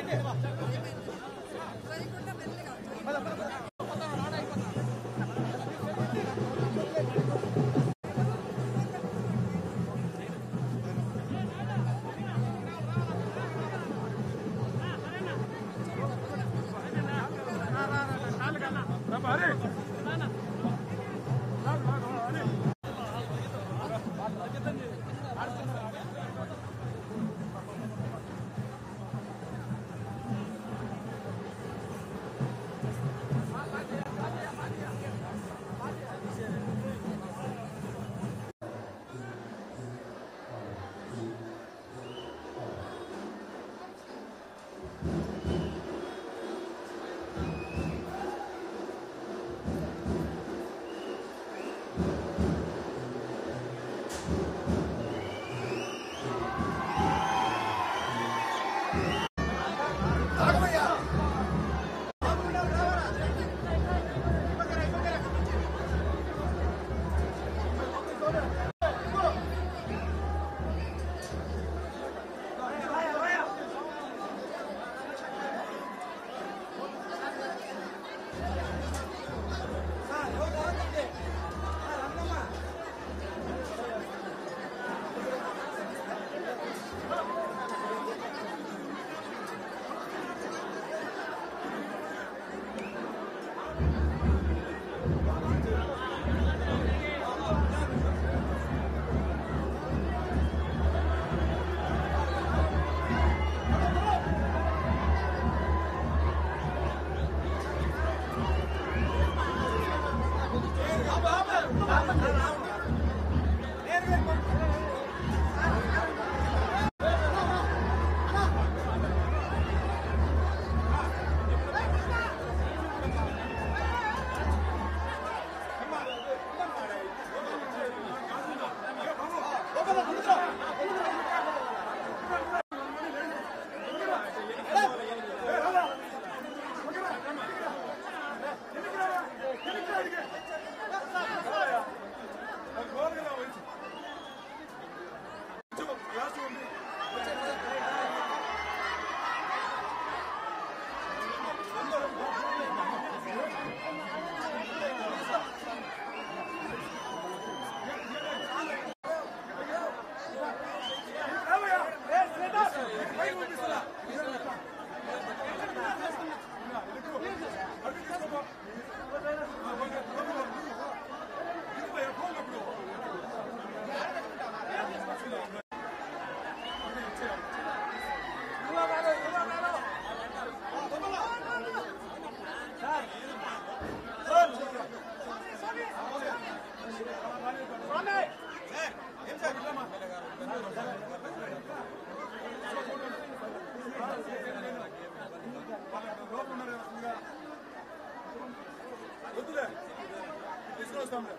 వద్దులే తీసుకొని వస్తాంలే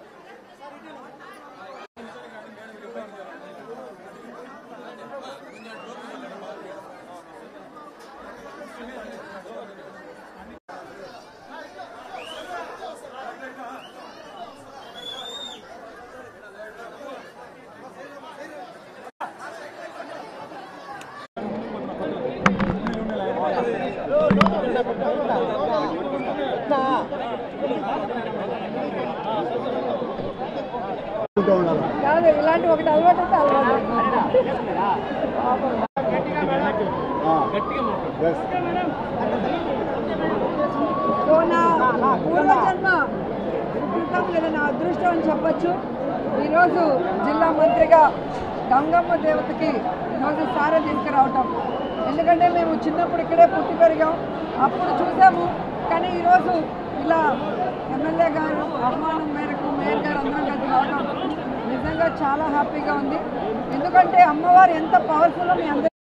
కాదు ఇలాంటి ఒకటి అలవాటు అయితే అలవాటు సో నా పూర్వజన్మ సుకృతం లేదా నా అదృష్టం అని చెప్పొచ్చు ఈరోజు జిల్లా మంత్రిగా గంగమ్మ దేవతకి ఈరోజు సార తీసుకురావటం ఎందుకంటే మేము చిన్నప్పుడు ఇక్కడే పుట్టి పెరిగాం అప్పుడు చూసాము కానీ ఈరోజు ఇలా ఎమ్మెల్యే గారు ఆహ్వానం మేరకు మేయర్ గారు అందరం కలిసి రావడం నిజంగా చాలా హ్యాపీగా ఉంది ఎందుకంటే అమ్మవారు ఎంత పవర్ఫుల్ మీ అందరూ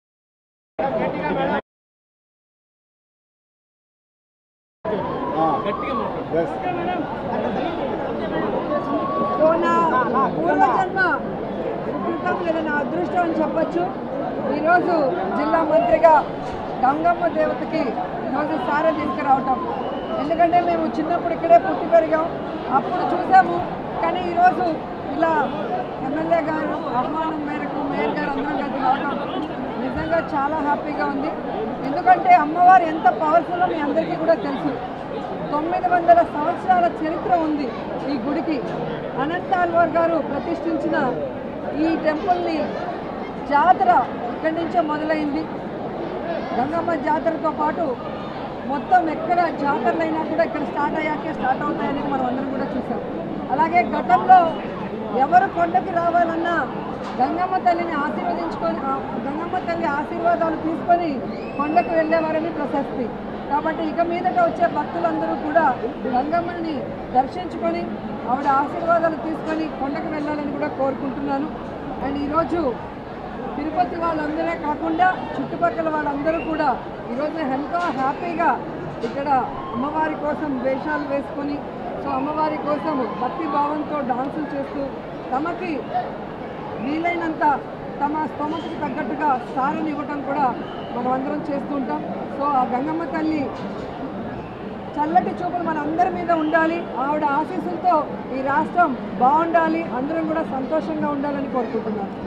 సో నా పూర్వజన్మ సుకృతం లేదా నా అదృష్టం అని చెప్పొచ్చు ఈరోజు జిల్లా మంత్రిగా గంగమ్మ దేవతకి ఈరోజు సార తీసుకురావటం ఎందుకంటే మేము చిన్నప్పుడు ఇక్కడే పుట్టి పెరిగాం అప్పుడు చూసాము కానీ ఈరోజు ఇలా ఎమ్మెల్యే గారు ఆహ్వానం మేరకు మేయర్ గారు అందరం కలిసి రావడం నిజంగా నిజంగా చాలా హ్యాపీగా ఉంది ఎందుకంటే అమ్మవారు ఎంత పవర్ఫుల్ మీ అందరికీ కూడా తెలుసు తొమ్మిది వందల సంవత్సరాల చరిత్ర ఉంది ఈ గుడికి అనంత అల్వార్ గారు ప్రతిష్ఠించిన ఈ టెంపుల్ని జాతర ఇక్కడి నుంచే మొదలైంది గంగమ్మ జాతరతో పాటు మొత్తం ఎక్కడ జాతరలైనా కూడా ఇక్కడ స్టార్ట్ అయ్యాకే స్టార్ట్ అవుతాయని మనం అందరం కూడా చూసాం అలాగే గతంలో ఎవరు కొండకి రావాలన్నా గంగమ్మ తల్లిని ఆశీర్వదించుకొని ఆ గంగమ్మ తల్లి ఆశీర్వాదాలు తీసుకొని కొండకు వెళ్ళేవారని ప్రశస్తి కాబట్టి ఇక మీదట వచ్చే భక్తులందరూ కూడా గంగమ్మని దర్శించుకొని ఆవిడ ఆశీర్వాదాలు తీసుకొని కొండకు వెళ్ళాలని కూడా కోరుకుంటున్నాను అండ్ ఈరోజు తిరుపతి వాళ్ళందరే కాకుండా చుట్టుపక్కల వాళ్ళందరూ కూడా ఈరోజు ఎంతో హ్యాపీగా ఇక్కడ అమ్మవారి కోసం వేషాలు వేసుకొని సో అమ్మవారి కోసం భక్తి భావంతో డాన్సులు చేస్తూ తమకి వీలైనంత తమ స్తోమతకి తగ్గట్టుగా సారని ఇవ్వటం కూడా మనం అందరం చేస్తూ ఉంటాం సో ఆ గంగమ్మ తల్లి చల్లటి చూపులు మన అందరి మీద ఉండాలి ఆవిడ ఆశీస్సులతో ఈ రాష్ట్రం బాగుండాలి అందరం కూడా సంతోషంగా ఉండాలని కోరుకుంటున్నాను